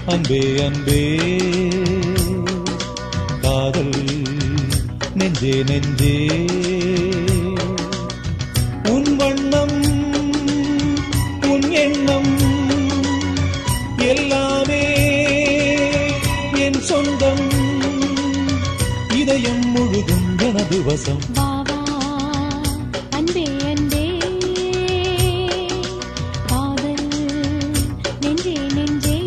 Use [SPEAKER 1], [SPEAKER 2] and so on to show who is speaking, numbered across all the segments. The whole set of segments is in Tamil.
[SPEAKER 1] அன்பே அன்பே காதல் நெஞ்சே நெஞ்சே உன் வண்ணம் உன் எண்ணம் எல்லாமே என் சொந்தம் இதயம் முழுதும் எனது வசம்
[SPEAKER 2] வா வா அன்பே அன்பே காதல் நெஞ்சே நெஞ்சே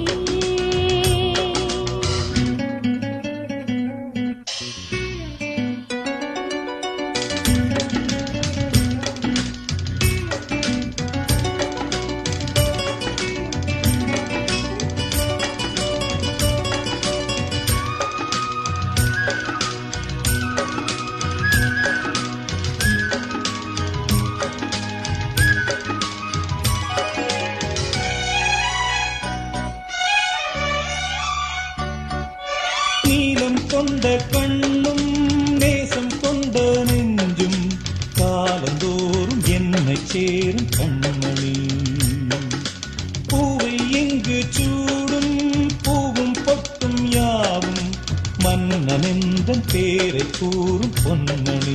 [SPEAKER 1] நீலம் கொண்ட கண்ணும் நேசம் கொண்ட நெஞ்சும் காலந்தோறும் என்னை சேரும் கண்மணி பூவை இங்கு சூடும் பூவும் பொட்டும் யாவும் மன்னனெந்தன் பேரை கூறும் பொன்மணி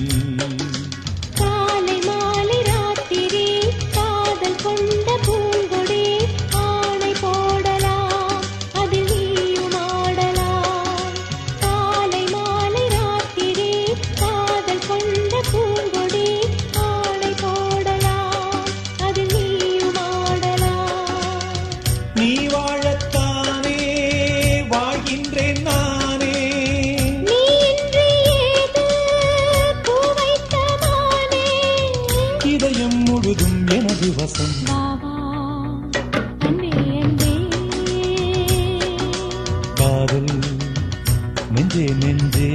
[SPEAKER 2] காலை மாலை ராத்திரி காதல் கொண்ட பூங்கொடி ஆணை போடலாம் அதில் நீயும் ஆடலாம் காலை மாலை ராத்திரி காதல் கொண்ட பூங்கொடி ஆணை போடலாம் அதில் நீயும் ஆடலாம்
[SPEAKER 1] நீ வாழத்தானே வாழ்கின்றேன் நானே
[SPEAKER 2] நீ இன்றி ஏது பூ வைத்த மானே
[SPEAKER 1] இதயம் முழுதும் எனது வசம்
[SPEAKER 2] வா வா அன்பே அன்பே
[SPEAKER 1] காதல் நெஞ்சே நெஞ்சே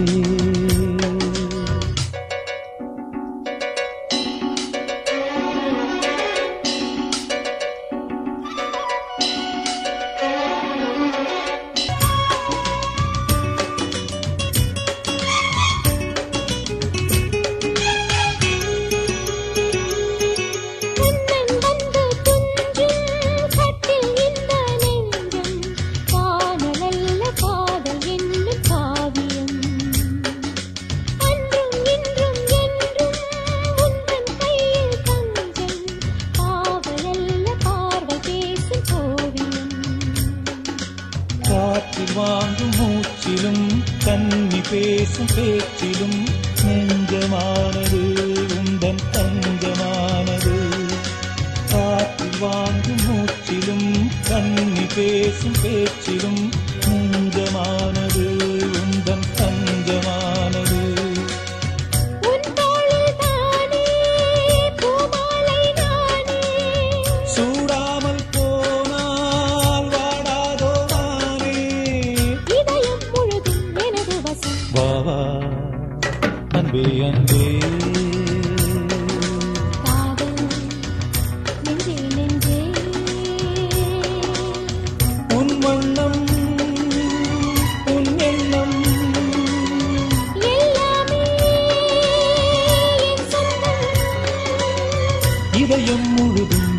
[SPEAKER 2] கண்ணன் வந்து துஞ்சும் கட்டில் இந்த நெஞ்சம் காதலல்ல காதல் என்னும் காவியம் அன்றும் இன்றும் என்றும் உந்தன் கையில் தஞ்சம் காவலல்ல பார்வை பேசும் ஓவியம்
[SPEAKER 1] காற்றில் வாங்கும் மூச்சிலும் கண்ணி பேசும் பேச்சிலும் நெஞ்சமானது உந்தன் தஞ்சமானது காற்றில் வாங்கும் மூச்சிலும் கண்ணி பேசும் பேச்சிலும் நெஞ்சமானது உந்தன் தஞ்சமானது
[SPEAKER 2] உன் தோளில் தானே பூமாலை நானே
[SPEAKER 1] சூடாமல் போனால் வாடாதோ நானே
[SPEAKER 2] இதயம் முழுதும் எனது வசம்
[SPEAKER 1] வா வா அன்பே அன்பே
[SPEAKER 2] காதல் நெஞ்சே நெஞ்சே
[SPEAKER 1] உன் வண்ணம் உன் எண்ணம்
[SPEAKER 2] எல்லாமே என் சொந்தம்
[SPEAKER 1] இதயம் முழுதும்